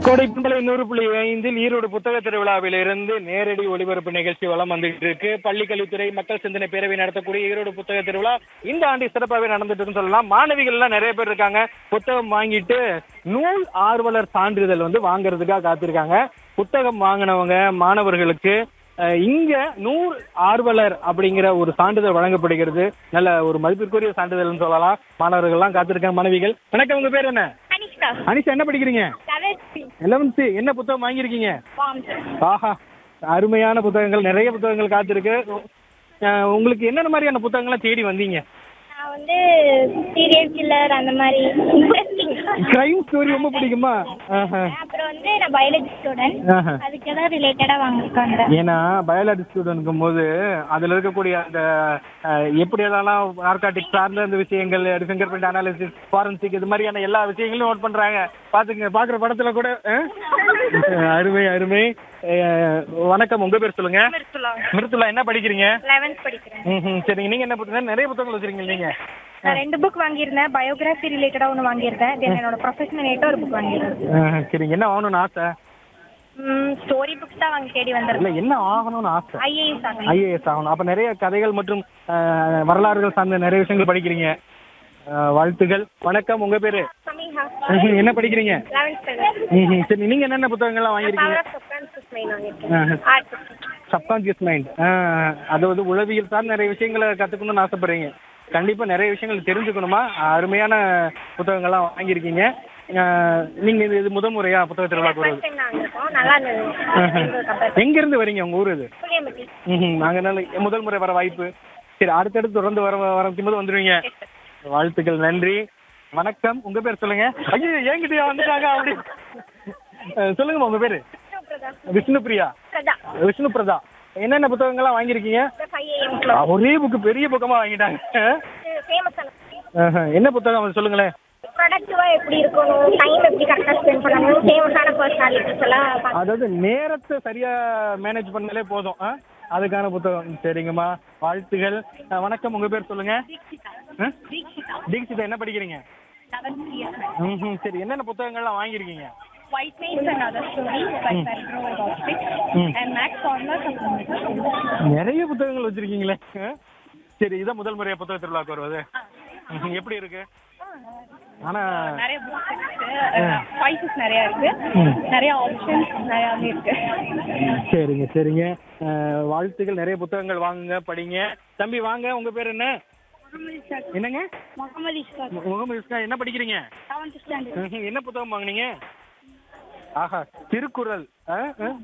கோடை பண்பலை நூறு புள்ளி ஐந்தில் ஈரோடு புத்தக திருவிழாவில் இருந்து நேரடி ஒளிபரப்பு நிகழ்ச்சி வளம் வந்துகிட்டு இருக்கு பள்ளி கல்வித்துறை மக்கள் சிந்தனை பேரவை நடத்தக்கூடிய ஈரோடு புத்தக திருவிழா இந்த ஆண்டு சிறப்பாகவே நடந்துட்டு இருக்குன்னு சொல்லலாம் மாணவிகள் எல்லாம் நிறைய பேர் இருக்காங்க புத்தகம் வாங்கிட்டு நூல் ஆர்வலர் சான்றிதழ் வந்து வாங்குறதுக்காக காத்திருக்காங்க புத்தகம் வாங்கினவங்க மாணவர்களுக்கு அஹ், இங்க நூல் ஆர்வலர் அப்படிங்கிற ஒரு சான்றிதழ் வழங்கப்படுகிறது நல்ல ஒரு மதிப்பிற்குரிய சான்றிதழ்னு சொல்லலாம் மாணவர்கள் எல்லாம் காத்திருக்காங்க மாணவிகள் வணக்கம் உங்க பேர் என்ன அனிஷ்கா அனிஷா என்ன படிக்கிறீங்க செவன்த் லெவன்த்து என்ன புத்தகம் வாங்கியிருக்கீங்க ஃபார்ம் ஆஹா அருமையான புத்தகங்கள் நிறைய புத்தகங்கள் காத்திருக்கு அஹ் உங்களுக்கு என்னென்ன மாதிரியான புத்தகங்கள்லாம் தேடி வந்தீங்க நான் வந்து சீரியல் கில்லர் அந்த மாதிரி இன்ட்ரெஸ்டிங் கிரைம் ஸ்டோரி ரொம்ப பிடிக்குமா ஆஹா. அப்புறம் வந்து நான் பயாலஜி ஸ்டூடெண்ட் ஆஹா. அதுக்கெல்லாம் ரிலேட்டடாக வாங்கியிருக்காங்க ஏன்னா பயாலஜி ஸ்டூடெண்ட்க்கும் போது அதுல இருக்கக்கூடிய அந்த அஹ், எப்படி எல்லாம் நார்காட்டிக் சார்ந்த அந்த விஷயங்கள் ஃபிங்கர் பிரிண்ட் அனாலிசிஸ் ஃபாரன்சிக் இது மாதிரியான எல்லா விஷயங்களும் நோட் பண்றாங்க பாத்துங்க பாக்குற படத்துல கூட அஹ்? அருமை அருமை அஹ், வணக்கம் உங்க பேர் சொல்லுங்க மிருத்துலா என்ன படிக்கிறீங்க லெவன்த் படிக்கிறேன் ம்ஹும். சரிங்க நீங்க என்ன புத்தகம் நிறைய புத்தகங்கள் வச்சிருக்கீங்க நீங்க நான் ரெண்டு புக் வாங்கியிருந்தேன் பயோகிராஃபி ரிலேட்டடாக ஒன்று வாங்கியிருந்தேன் தென் என்னோட ப்ரொஃபஷனல் ரிலேட்டாக ஒரு புக் வாங்கியிருந்தேன் ஆஹ், சரிங்க என்ன ஆகணும்னு ஆசை ஸ்டோரி புக்ஸ் தான் வாங்கி தேடி இல்ல வந்திருக்கேன் என்ன ஆகணும்னு ஆசை ஐஏஎஸ் ஆகணும் ஐஏஎஸ் ஆகணும் அப்ப நிறைய கதைகள் மற்றும் ஆஹ், வரலாறுகள் சார்ந்த நிறைய விஷயங்கள் படிக்கிறீங்க ஆஹ், வாழ்த்துகள் வணக்கம் உங்க பேரு சமீஹா ம்ஹும். என்ன படிக்கிறீங்க லெவன்த் ஸ்டாண்டர்ட் ம்ஹும். சரி நீங்க என்னென்ன புத்தகங்கள்லாம் வாங்கியிருக்கீங்க பவர் ஆஃப் சப்கான்ஷியஸ் மைண்ட் வாங்கியிருக்கேன் ஆர்ட் புக் சப்கான்சியஸ் மைண்ட் அதாவது உளவியல் சார்ந்த நிறைய விஷயங்களை கத்துக்கணும்னு ஆசைப்படுறீங்க கண்டிப்பா நிறைய விஷயங்கள் தெரிஞ்சுக்கணுமா அருமையான புத்தகங்கள்லாம் வாங்கியிருக்கீங்க ஆஹ், நீங்க இது இது முதல் முறையா புத்தக திருவிழாக்கு வருவது ஃபர்ஸ்ட் டைம் நான் வந்திருக்கோம் நல்லா இருந்தது எங்க இருந்து வரீங்க உங்க ஊர் இது புளியம்பட்டி ம்ஹும். நாங்க நல்ல முதல் முறை வர வாய்ப்பு சரி அடுத்தடுத்து தொடர்ந்து வர வரக்கும் போது வந்துருவீங்க வாழ்த்துக்கள் நன்றி வணக்கம் உங்க பேர் சொல்லுங்க ஐயோ என்கிட்டயா வந்துட்டாங்க அப்படி அஹ், சொல்லுங்கம்மா உங்க பேரு விஷ்ணு பிரியா பிரதா விஷ்ணு பிரதா என்னென்ன புத்தகங்கள்லாம் வாங்கியிருக்கீங்க ஃபைவ் ஏஎம் அஹ், ஒரே புக்கு பெரிய புக்கமா வாங்கிட்டாங்க ஃபேமஸான ஆஹா. என்ன புத்தகம் அது சொல்லுங்களேன் ப்ரொடக்டிவா எப்படி இருக்கணும் டைம் எப்படி கரெக்டாக ஸ்பெண்ட் பண்ணணும் ஃபேமஸான பர்சனாலிட்டிஸ் எல்லாம் பார்த்து அதாவது நேரத்தை சரியா மேனேஜ் பண்ணாலே போதும் ஆ? அதுக்கான புத்தகம் சரிங்கம்மா வாழ்த்துகள் அஹ், வணக்கம் உங்க பேர் சொல்லுங்க ஆ? தீக்ஷிதா என்ன படிக்கிறீங்க ம்ஹும். சரி என்னென்ன புத்தகங்கள்லாம் வாங்கியிருக்கீங்க White Names and Other Stories by Pedro Gostick ம். and Max Corner நிறைய புத்தகங்கள் வச்சிருக்கீங்களே ஆ? சரி இதான் முதல் முறையா புத்தக திருவிழாக்கு வருவது ம்ஹும். எப்படி இருக்கு ஆனா நிறைய புக்ஸ் இருக்கு ஸ்பைசஸ் நிறைய இருக்கு ம். நிறைய ஆப்ஷன்ஸ் நிறையாவே இருக்கு சரிங்க சரிங்க அஹ், வாழ்த்துக்கள் நிறைய புத்தகங்கள் வாங்குங்க படிங்க தம்பி வாங்க உங்க பேர் என்ன என்னங்க முகமது இஸ்காக் மு- முகமது இஸ்கா என்ன படிக்கிறீங்க செவன்த் ஸ்டாண்டர்ட் ம்ஹும். என்ன புத்தகம் வாங்குனீங்க ஆஹா திருக்குறள் ஆ? ஆ?